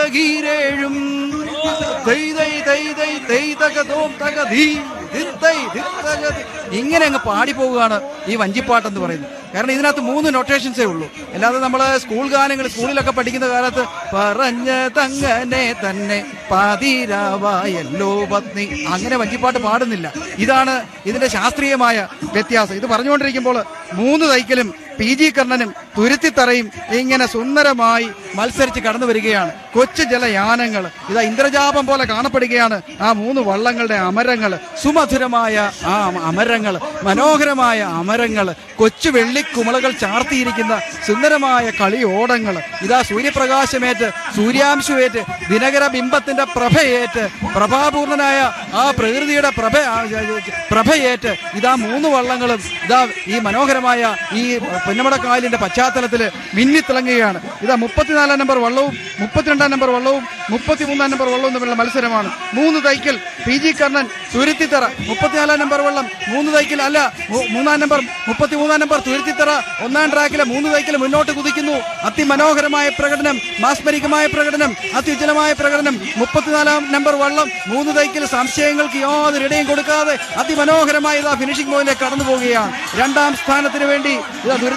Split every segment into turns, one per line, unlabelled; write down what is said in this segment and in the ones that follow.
ഗീരേഴും തൈ തൈ തൈ തൈ തൈ തക തോം തക ധീ ധിത്തൈ ധിത്തക ധി. ഇങ്ങനെ അങ്ങ് പാടി പോവുകയാണ് ഈ വഞ്ചിപ്പാട്ട് എന്ന് പറയുന്നത് കാരണം ഇതിനകത്ത് മൂന്ന് നൊട്ടേഷൻസേ ഉള്ളൂ അല്ലാതെ നമ്മൾ സ്കൂൾ ഗാനങ്ങൾ സ്കൂളിലൊക്കെ പഠിക്കുന്ന കാലത്ത് പറഞ്ഞ തങ്ങനെ തന്നെ പാതിരാവായല്ലോ പത്നി അങ്ങനെ വഞ്ചിപ്പാട്ട് പാടുന്നില്ല ഇതാണ് ഇതിന്റെ ശാസ്ത്രീയമായ വ്യത്യാസം ഇത് പറഞ്ഞുകൊണ്ടിരിക്കുമ്പോൾ മൂന്ന് തൈക്കലും പി ജി കർണനും തുരുത്തിത്തറയും ഇങ്ങനെ സുന്ദരമായി മത്സരിച്ച് കടന്നു വരികയാണ് കൊച്ചു ജലയാനങ്ങൾ ഇതാ ഇന്ദ്രജാപം പോലെ കാണപ്പെടുകയാണ് ആ മൂന്ന് വള്ളങ്ങളുടെ അമരങ്ങൾ സുമധുരമായ ആ അമരങ്ങൾ മനോഹരമായ അമരങ്ങൾ കൊച്ചു വെള്ളിക്കുമളകൾ ചാർത്തിയിരിക്കുന്ന സുന്ദരമായ കളിയോടങ്ങൾ ഇതാ സൂര്യപ്രകാശമേറ്റ് സൂര്യാംശുവേറ്റ് ദിനകര ബിംബത്തിന്റെ പ്രഭയേറ്റ് പ്രഭാപൂർണനായ ആ പ്രകൃതിയുടെ പ്രഭ ആ, പ്രഭയേറ്റ് ഇതാ മൂന്ന് വള്ളങ്ങളും ഇതാ ഈ മനോഹരമായ ഈ പുന്നമടക്കായലിന്റെ പശ്ചാത്തലത്തിൽ മിന്നിത്തിളങ്ങുകയാണ് ഇതാ മുപ്പത്തിനാലാം നമ്പർ വള്ളവും മുപ്പത്തിരണ്ടാം നമ്പർ വള്ളവും മുപ്പത്തിമൂന്നാം നമ്പർ വള്ളവും തമ്മിലുള്ള മത്സരമാണ് മൂന്ന് തൈക്കൽ പി ജി കർണൻ തുരുത്തിത്തറ മുപ്പത്തിനാലാം നമ്പർ വള്ളം മൂന്ന് തൈക്കൽ അല്ല മൂ- മൂന്നാം നമ്പർ മുപ്പത്തിമൂന്നാം നമ്പർ തുരുത്തിത്തറ ഒന്നാം ട്രാക്കിലെ മൂന്ന് തൈക്കൽ മുന്നോട്ട് കുതിക്കുന്നു അതിമനോഹരമായ പ്രകടനം മാസ്മരികമായ പ്രകടനം അത്യുജ്വലമായ പ്രകടനം മുപ്പത്തിനാലാം നമ്പർ വള്ളം മൂന്ന് തൈക്കൽ സംശയങ്ങൾക്ക് യാതൊരു ഇടയും കൊടുക്കാതെ അതിമനോഹരമായ ഇതാ ഫിനിഷിംഗ് പോയിന്റിലേക്ക് കടന്നു പോവുകയാണ് രണ്ടാം സ്ഥാനത്തിന് വേണ്ടി ഇതാ ദുരി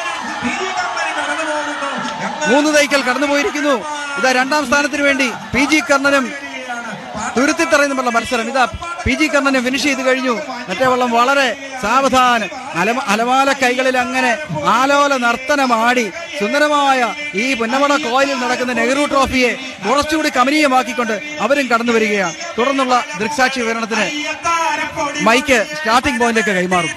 മൂന്ന് തൈക്കൽ കടന്നുപോയിരിക്കുന്നു ഇതാ രണ്ടാം സ്ഥാനത്തിന് വേണ്ടി പി ജി കർണനും തുരുത്തിത്തറയുന്നുമുള്ള മത്സരം ഇതാ പി ജി കർണനും ഫിനിഷ് ചെയ്ത് കഴിഞ്ഞു മറ്റേ വള്ളം വളരെ സാവധാനം അലമ അലമാല കൈകളിൽ അങ്ങനെ ആലോല നർത്തനമാടി സുന്ദരമായ ഈ പുന്നമട കോയിലിൽ നടക്കുന്ന നെഹ്റു ട്രോഫിയെ കുറച്ചുകൂടി കമനീയമാക്കിക്കൊണ്ട് അവരും കടന്നു വരികയാണ് തുടർന്നുള്ള ദൃക്സാക്ഷി വിവരണത്തിന് മൈക്ക് സ്റ്റാർട്ടിംഗ് പോയിന്റിലേക്ക് കൈമാറും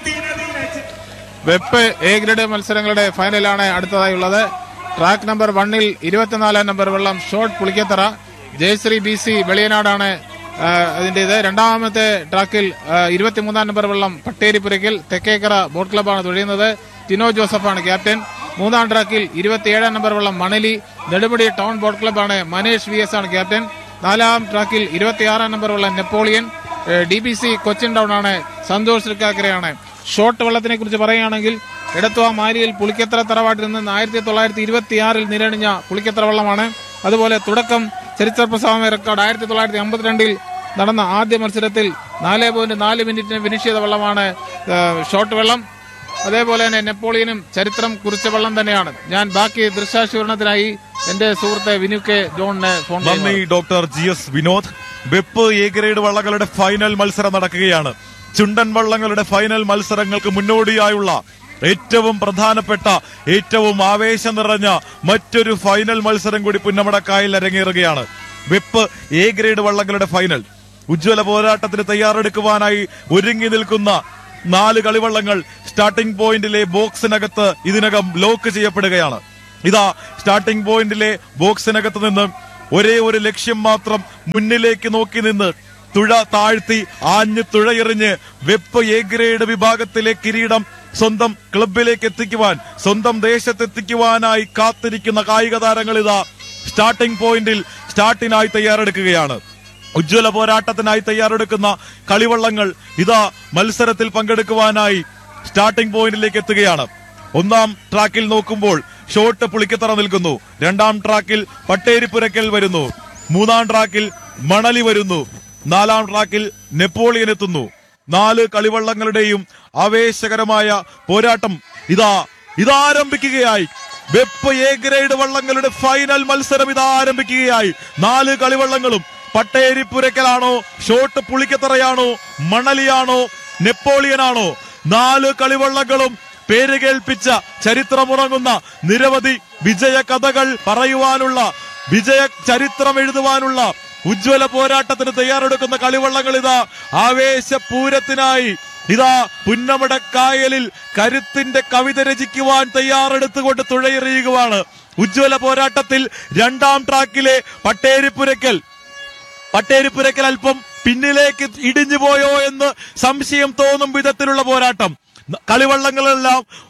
വെപ്പ് എ ഗ്രേഡ് മത്സരങ്ങളുടെ ഫൈനലാണ് അടുത്തതായുള്ളത് ട്രാക്ക് നമ്പർ വണ്ണിൽ ഇരുപത്തിനാലാം നമ്പർ വെള്ളം short Pulikkathara Jayashree B C വെളിയനാടാണ് ആ, അതിന്റേത് രണ്ടാമത്തെ ട്രാക്കിൽ ആ, ഇരുപത്തിമൂന്നാം നമ്പർ വെള്ളം പട്ടേരിപ്പുരയ്ക്കൽ തെക്കേക്കര ബോട്ട് ക്ലബ്ബാണ് തുഴയുന്നത് ടിനോ ജോസഫാണ് ക്യാപ്റ്റൻ മൂന്നാം ട്രാക്കിൽ ഇരുപത്തിയേഴാം നമ്പർ വെള്ളം മണലി നെടുമുടി ടൗൺ ബോട്ട് ക്ലബ്ബാണ് മനേഷ് വി എസ് ആണ് ക്യാപ്റ്റൻ നാലാം ട്രാക്കിൽ ഇരുപത്തിയാറാം നമ്പർ വെള്ളം Napoleon D B C Cochin town ആണ് സന്തോഷ് തൃക്കാക്കരയാണ് ഷോർട്ട് വള്ളത്തിനെ കുറിച്ച് പറയുകയാണെങ്കിൽ എടത്വ മാരിയിൽ പുളിക്കത്തറ തറവാട്ടിൽ നിന്ന് ആയിരത്തി തൊള്ളായിരത്തി ഇരുപത്തിയാറിൽ നിരണിഞ്ഞ പുളിക്കത്തറ വള്ളമാണ് അതുപോലെ തുടക്കം ചരിത്രപ്രസവമായ റെക്കോർഡ് ആയിരത്തി തൊള്ളായിരത്തി അമ്പത്തിരണ്ടിൽ നടന്ന ആദ്യ മത്സരത്തിൽ നാല് പോയിന്റ് നാല് മിനിറ്റിന് ഫിനിഷ് ചെയ്ത വള്ളമാണ് ആ, ഷോർട്ട് വെള്ളം അതേപോലെ തന്നെ നെപ്പോളിയനും ചരിത്രം കുറിച്ച വള്ളം തന്നെയാണ് ഞാൻ ബാക്കി ദൃശ്യാശീകരണത്തിനായി എന്റെ സുഹൃത്തെ വിനു കെ ജോണിനെ ഫോൺ ചെയ്യുന്നു.
നന്ദി ഡോക്ടർ ജി എസ് വിനോദ് വെപ്പ് എ ഗ്രേഡ് വള്ളങ്ങളുടെ ഫൈനൽ മത്സരം നടക്കുകയാണ് ചുണ്ടൻ വള്ളങ്ങളുടെ ഫൈനൽ മത്സരങ്ങൾക്ക് മുന്നോടിയായുള്ള ഏറ്റവും പ്രധാനപ്പെട്ട ഏറ്റവും ആവേശം നിറഞ്ഞ മറ്റൊരു ഫൈനൽ മത്സരം കൂടി പുന്നമടക്കായിൽ അരങ്ങേറുകയാണ് വെപ്പ് എ ഗ്രേഡ് വള്ളങ്ങളുടെ ഫൈനൽ ഉജ്ജ്വല പോരാട്ടത്തിന് തയ്യാറെടുക്കുവാനായി ഒരുങ്ങി നിൽക്കുന്ന നാല് കളിവള്ളങ്ങൾ സ്റ്റാർട്ടിംഗ് പോയിന്റിലെ ബോക്സിനകത്ത് ഇതിനകം ലോക്ക് ചെയ്യപ്പെടുകയാണ് ഇതാ സ്റ്റാർട്ടിംഗ് പോയിന്റിലെ ബോക്സിനകത്ത് നിന്ന് ഒരേ ഒരു ലക്ഷ്യം മാത്രം മുന്നിലേക്ക് നോക്കി നിന്ന് തുഴ താഴ്ത്തി ആഞ്ഞ് തുഴയെറിഞ്ഞ് വെപ്പ് എ ഗ്രേഡ് വിഭാഗത്തിലെ കിരീടം സ്വന്തം ക്ലബിലേക്ക് എത്തിക്കുവാൻ സ്വന്തം ദേശത്തെത്തിക്കുവാനായി കാത്തിരിക്കുന്ന കായിക താരങ്ങൾ ഇതാ സ്റ്റാർട്ടിംഗ് പോയിന്റിൽ സ്റ്റാർട്ടിനായി തയ്യാറെടുക്കുകയാണ് ഉജ്ജ്വല പോരാട്ടത്തിനായി തയ്യാറെടുക്കുന്ന കളിവള്ളങ്ങൾ ഇതാ മത്സരത്തിൽ പങ്കെടുക്കുവാനായി സ്റ്റാർട്ടിംഗ് പോയിന്റിലേക്ക് എത്തുകയാണ് ഒന്നാം ട്രാക്കിൽ നോക്കുമ്പോൾ ഷോട്ട് പുളിക്കത്തറ നിൽക്കുന്നു രണ്ടാം ട്രാക്കിൽ പട്ടേരിപ്പുരക്കൽ വരുന്നു മൂന്നാം ട്രാക്കിൽ മണലി വരുന്നു നാലാം ട്രാക്കിൽ നെപ്പോളിയൻ എത്തുന്നു നാല് കളിവള്ളങ്ങളുടെയും ആവേശകരമായ പോരാട്ടം ഇതാ ഇതാ ആരംഭിക്കുകയായി വെപ്പ് എ ഗ്രേഡ് വള്ളങ്ങളുടെ ഫൈനൽ മത്സരം ഇതാ ആരംഭിക്കുകയായി നാല് കളിവള്ളങ്ങളും പട്ടേരിപ്പുരക്കലാണോ ഷോട്ട് പുളിക്കത്തറയാണോ മണലിയാണോ നെപ്പോളിയനാണോ നാല് കളിവള്ളങ്ങളും പേര് കേൾപ്പിച്ച ചരിത്രമുറങ്ങുന്ന നിരവധി വിജയ കഥകൾ പറയുവാനുള്ള വിജയ ചരിത്രം എഴുതുവാനുള്ള ഉജ്ജ്വല പോരാട്ടത്തിന് തയ്യാറെടുക്കുന്ന കളിവള്ളങ്ങൾ ഇതാ ആവേശപൂരത്തിനായി ഇതാ പുന്നമടക്കായലിൽ കരുത്തിന്റെ കവിത രചിക്കുവാൻ തയ്യാറെടുത്തുകൊണ്ട് തുഴയെറിയുകയാണ് ഉജ്ജ്വല പോരാട്ടത്തിൽ രണ്ടാം ട്രാക്കിലെ പട്ടേരിപ്പുരക്കൽ പട്ടേരിപ്പുരക്കൽ അല്പം പിന്നിലേക്ക് ഇടിഞ്ഞു പോയോ എന്ന് സംശയം തോന്നും വിധത്തിലുള്ള പോരാട്ടം ന- കളിവള്ളങ്ങളെല്ലാം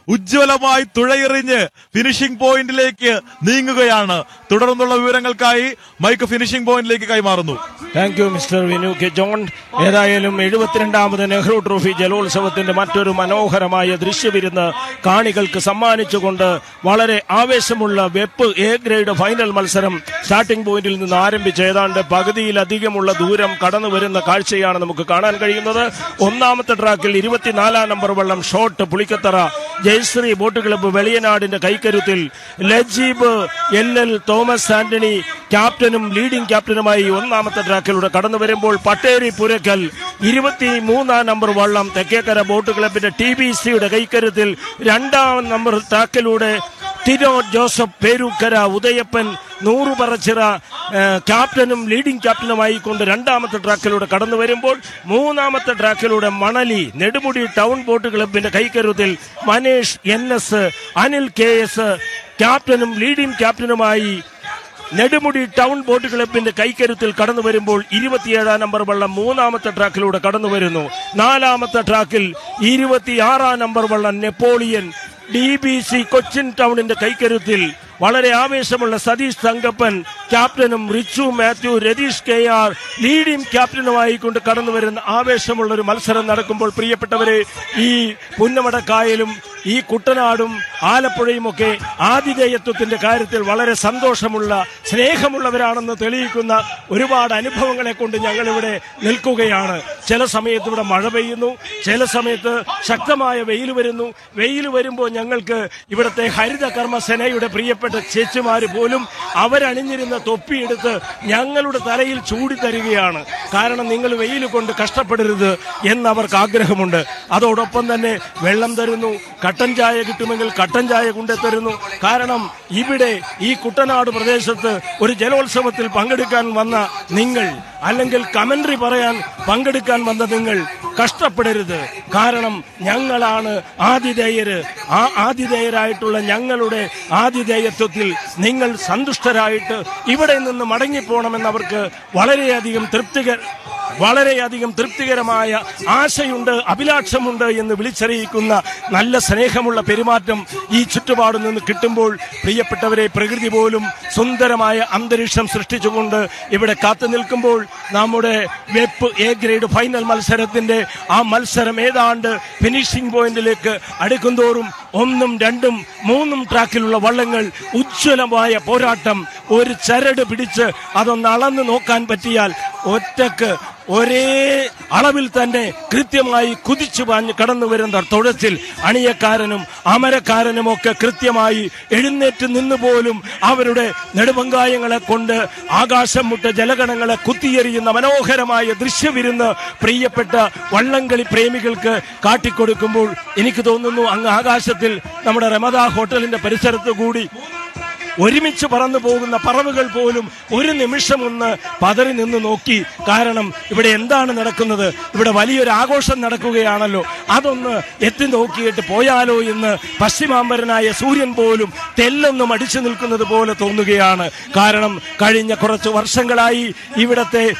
ഉജ്ജ്വലമായി തുഴയെറിഞ്ഞ് ഫിനിഷിംഗ് പോയിന്റിലേക്ക് നീങ്ങുകയാണ് തുടർന്നുള്ള വിവരങ്ങൾക്കായി മൈക്ക് ഫിനിഷിംഗ് പോയിന്റിലേക്ക് കൈമാറുന്നു
thank you mister Vinu K John ഏതായാലും എഴുപത്തിരണ്ടാമത് നെഹ്റു ട്രോഫി ജലോത്സവത്തിന്റെ മറ്റൊരു മനോഹരമായ ദൃശ്യവിരുന്ന് കാണികൾക്ക് സമ്മാനിച്ചുകൊണ്ട് വളരെ ആവേശമുള്ള വെപ്പ് എ ഗ്രേഡ് ഫൈനൽ മത്സരം സ്റ്റാർട്ടിംഗ് പോയിന്റിൽ നിന്ന് ആരംഭിച്ച് ഏതാണ്ട് പകുതിയിലധികമുള്ള ദൂരം കടന്നു വരുന്ന കാഴ്ചയാണ് നമുക്ക് കാണാൻ കഴിയുന്നത് ഒന്നാമത്തെ ട്രാക്കിൽ ഇരുപത്തിനാലാം നമ്പർ വള്ളം shot Pulikkathara Jayashree boat club വെളിയനാടിന്റെ കൈക്കരുത്തിൽ ലജീബ് എൽ എൽ തോമസ് ആന്റണി ക്യാപ്റ്റനും ലീഡിംഗ് ക്യാപ്റ്റനുമായി ഒന്നാമത്തെ ട്രാക്കിലൂടെ കടന്നു വരുമ്പോൾ പട്ടേരി പുരക്കൽ ഇരുപത്തി മൂന്നാം നമ്പർ വള്ളം തെക്കേക്കര ബോട്ട് ക്ലബിന്റെ ടി ബി സിയുടെ കൈക്കരുത്തിൽ രണ്ടാം നമ്പർ ട്രാക്കിലൂടെ ടിനോ ജോസഫ് പേരൂക്കര ഉദയപ്പൻ നൂറു പറച്ചിറ ഏഹ്, ക്യാപ്റ്റനും ലീഡിംഗ് ക്യാപ്റ്റനുമായി കൊണ്ട് രണ്ടാമത്തെ ട്രാക്കിലൂടെ കടന്നു വരുമ്പോൾ മൂന്നാമത്തെ ട്രാക്കിലൂടെ മണലി നെടുമുടി ടൗൺ ബോട്ട് ക്ലബിന്റെ കൈക്കരുത്തിൽ Manesh N S Anil K S ക്യാപ്റ്റനും ലീഡിംഗ് ക്യാപ്റ്റനുമായി നെടുമുടി ടൗൺ ബോട്ട് ക്ലബിന്റെ കൈക്കരുത്തിൽ കടന്നു വരുമ്പോൾ ഇരുപത്തിയേഴാം നമ്പർ വള്ളം മൂന്നാമത്തെ ട്രാക്കിലൂടെ കടന്നു വരുന്നു നാലാമത്തെ ട്രാക്കിൽ ഇരുപത്തിയാറാം നമ്പർ വള്ളം Napoleon D B C Cochin ടൗണിന്റെ കൈക്കരുത്തിൽ വളരെ ആവേശമുള്ള സതീഷ് തങ്കപ്പൻ ക്യാപ്റ്റനും Richu Mathew Ratheesh K R leading ക്യാപ്റ്റനുമായി കൊണ്ട് കടന്നു വരുന്ന ആവേശമുള്ള ഒരു മത്സരം നടക്കുമ്പോൾ പ്രിയപ്പെട്ടവരെ ഈ പുന്നമടക്കായലും ഈ കുട്ടനാടും ആലപ്പുഴയും ഒക്കെ ആതിഥേയത്വത്തിന്റെ കാര്യത്തിൽ വളരെ സന്തോഷമുള്ള സ്നേഹമുള്ളവരാണെന്ന് തെളിയിക്കുന്ന ഒരുപാട് അനുഭവങ്ങളെ കൊണ്ട് ഞങ്ങൾ ഇവിടെ നിൽക്കുകയാണ് ചില സമയത്ത് ഇവിടെ മഴ പെയ്യുന്നു ചില സമയത്ത് ശക്തമായ വെയിൽ വരുന്നു വെയിൽ വരുമ്പോൾ ഞങ്ങൾക്ക് ഇവിടുത്തെ ഹരിത കർമ്മസേനയുടെ പ്രിയപ്പെട്ട ചേച്ചിമാര് പോലും അവരണിഞ്ഞിരുന്ന തൊപ്പിയെടുത്ത് ഞങ്ങളുടെ തലയിൽ ചൂടി തരികയാണ് കാരണം നിങ്ങൾ വെയിൽ കൊണ്ട് കഷ്ടപ്പെടരുത് എന്ന് അവർക്ക് ആഗ്രഹമുണ്ട് അതോടൊപ്പം തന്നെ വെള്ളം തരുന്നു കട്ടൻ ചായ കിട്ടുമെങ്കിൽ കട്ടൻ ചായ കൊണ്ടുത്തരുന്നു കാരണം ഇവിടെ ഈ കുട്ടനാട് പ്രദേശത്ത് ഒരു ജലോത്സവത്തിൽ പങ്കെടുക്കാൻ വന്ന നിങ്ങൾ അല്ലെങ്കിൽ കമന്ററി പറയാൻ പങ്കെടുക്കാൻ വന്ന നിങ്ങൾ കഷ്ടപ്പെടരുത് കാരണം ഞങ്ങളാണ് ആതിഥേയര് ആ ആതിഥേയരായിട്ടുള്ള ഞങ്ങളുടെ ആതിഥേയത്വത്തിൽ നിങ്ങൾ സന്തുഷ്ടരായിട്ട് ഇവിടെ നിന്ന് മടങ്ങിപ്പോണമെന്ന് അവർക്ക് വളരെയധികം തൃപ്തികര വളരെയധികം തൃപ്തികരമായ ആശയുണ്ട് അഭിലാഷമുണ്ട് എന്ന് വിളിച്ചറിയിക്കുന്ന നല്ല സ്നേഹമുള്ള പെരുമാറ്റം ഈ ചുറ്റുപാടിൽ നിന്ന് കിട്ടുമ്പോൾ പ്രിയപ്പെട്ടവരെ പ്രകൃതി പോലും സുന്ദരമായ അന്തരീക്ഷം സൃഷ്ടിച്ചുകൊണ്ട് ഇവിടെ കാത്തു നിൽക്കുമ്പോൾ നമ്മുടെ വെപ്പ് എ ഗ്രേഡ് ഫൈനൽ മത്സരത്തിന്റെ ആ മത്സരം ഏതാണ്ട് ഫിനിഷിംഗ് പോയിന്റിലേക്ക് അടുക്കുന്തോറും ഒന്നും രണ്ടും മൂന്നും ട്രാക്കിലുള്ള വള്ളങ്ങൾ ഉജ്ജ്വലമായ പോരാട്ടം ഒരു ചരട് പിടിച്ച് അതൊന്ന് അളന്ന് നോക്കാൻ പറ്റിയാൽ ഒറ്റക്ക് ഒരേ അളവിൽ തന്നെ കൃത്യമായി കുതിച്ചു പാഞ്ഞ് കടന്നു വരുന്ന തൊഴത്തിൽ അണിയക്കാരനും അമരക്കാരനും ഒക്കെ കൃത്യമായി എഴുന്നേറ്റ് നിന്ന് പോലും അവരുടെ നെടുപങ്കായങ്ങളെ കൊണ്ട് ആകാശം മുട്ട ജലഗണങ്ങളെ കുത്തിയെറിയുന്ന മനോഹരമായ ദൃശ്യവിരുന്ന് പ്രിയപ്പെട്ട വള്ളംകളി പ്രേമികൾക്ക് കാട്ടിക്കൊടുക്കുമ്പോൾ എനിക്ക് തോന്നുന്നു അങ്ങ് ആകാശത്തിൽ നമ്മുടെ റമദ ഹോട്ടലിന്റെ പരിസരത്ത് കൂടി ഒരുമിച്ച് പറന്നു പോകുന്ന പറവുകൾ പോലും ഒരു നിമിഷം ഒന്ന് പതറി നിന്ന് നോക്കി കാരണം ഇവിടെ എന്താണ് നടക്കുന്നത് ഇവിടെ വലിയൊരു ആഘോഷം നടക്കുകയാണല്ലോ അതൊന്ന് എത്തി നോക്കിയിട്ട് പോയാലോ എന്ന് പശ്ചിമാംബരനായ സൂര്യൻ പോലും തെല്ലൊന്നും അടിച്ചു നിൽക്കുന്നത് പോലെ തോന്നുകയാണ് കാരണം കഴിഞ്ഞ കുറച്ച് വർഷങ്ങളായി ഇവിടത്തെ